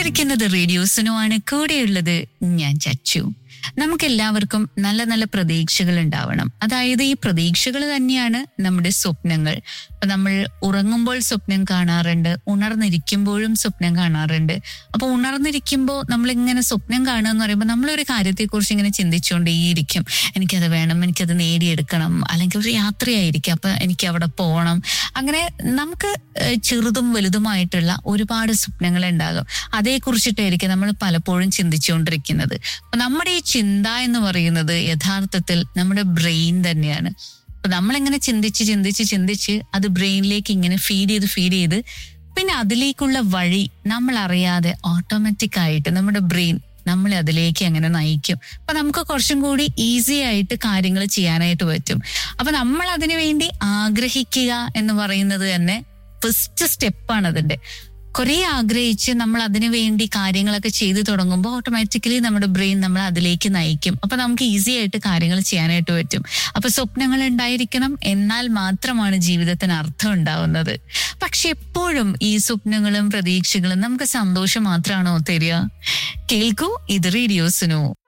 കേട്ടുകൊണ്ടിരിക്കുന്നത് റേഡിയോസിനുമാണ് കൂടെയുള്ളത് ഞാൻ ചച്ചു നമുക്കെല്ലാവർക്കും നല്ല നല്ല പ്രതീക്ഷകൾ ഉണ്ടാവണം അതായത് ഈ പ്രതീക്ഷകൾ തന്നെയാണ് നമ്മുടെ സ്വപ്നങ്ങൾ അപ്പൊ നമ്മൾ ഉറങ്ങുമ്പോൾ സ്വപ്നം കാണാറുണ്ട് ഉണർന്നിരിക്കുമ്പോഴും സ്വപ്നം കാണാറുണ്ട് അപ്പൊ ഉണർന്നിരിക്കുമ്പോൾ നമ്മൾ ഇങ്ങനെ സ്വപ്നം കാണുക എന്ന് പറയുമ്പോൾ നമ്മളൊരു കാര്യത്തെക്കുറിച്ച് ഇങ്ങനെ ചിന്തിച്ചുകൊണ്ടേയിരിക്കും എനിക്കത് വേണം എനിക്കത് നേടിയെടുക്കണം അല്ലെങ്കിൽ ഒരു യാത്രയായിരിക്കും അപ്പൊ എനിക്ക് അവിടെ പോകണം അങ്ങനെ നമുക്ക് ഏഹ്, ചെറുതും വലുതുമായിട്ടുള്ള ഒരുപാട് സ്വപ്നങ്ങൾ ഉണ്ടാകും അതേക്കുറിച്ചിട്ടായിരിക്കും നമ്മൾ പലപ്പോഴും ചിന്തിച്ചുകൊണ്ടിരിക്കുന്നത് അപ്പൊ നമ്മുടെ ഈ ചിന്ത എന്ന് പറയുന്നത് യഥാർത്ഥത്തിൽ നമ്മുടെ ബ്രെയിൻ തന്നെയാണ് അപ്പൊ നമ്മളിങ്ങനെ ചിന്തിച്ച് ചിന്തിച്ച് ചിന്തിച്ച് അത് ബ്രെയിനിലേക്ക് ഇങ്ങനെ ഫീഡ് ചെയ്ത് ഫീഡ് ചെയ്ത് പിന്നെ അതിലേക്കുള്ള വഴി നമ്മൾ അറിയാതെ ഓട്ടോമാറ്റിക് ആയിട്ട് നമ്മുടെ ബ്രെയിൻ നമ്മളെ അതിലേക്ക് അങ്ങനെ നയിക്കും അപ്പൊ നമുക്ക് കുറച്ചും കൂടി ഈസി ആയിട്ട് കാര്യങ്ങൾ ചെയ്യാനായിട്ട് പറ്റും അപ്പൊ നമ്മൾ അതിനു വേണ്ടി ആഗ്രഹിക്കുക എന്ന് പറയുന്നത് തന്നെ ഫസ്റ്റ് സ്റ്റെപ്പാണ് അതിന്റെ കുറെ ആഗ്രഹിച്ച് നമ്മൾ അതിനു വേണ്ടി കാര്യങ്ങളൊക്കെ ചെയ്തു തുടങ്ങുമ്പോൾ ഓട്ടോമാറ്റിക്കലി നമ്മുടെ ബ്രെയിൻ നമ്മൾ അതിലേക്ക് നയിക്കും അപ്പൊ നമുക്ക് ഈസി ആയിട്ട് കാര്യങ്ങൾ ചെയ്യാനായിട്ട് പറ്റും അപ്പൊ സ്വപ്നങ്ങൾ ഉണ്ടായിരിക്കണം എന്നാൽ മാത്രമാണ് ജീവിതത്തിന് അർത്ഥം ഉണ്ടാവുന്നത് പക്ഷെ എപ്പോഴും ഈ സ്വപ്നങ്ങളും പ്രതീക്ഷകളും നമുക്ക് സന്തോഷം മാത്രമാണോ തരിക കേൾക്കൂ ഇത് റേഡിയോസിനോ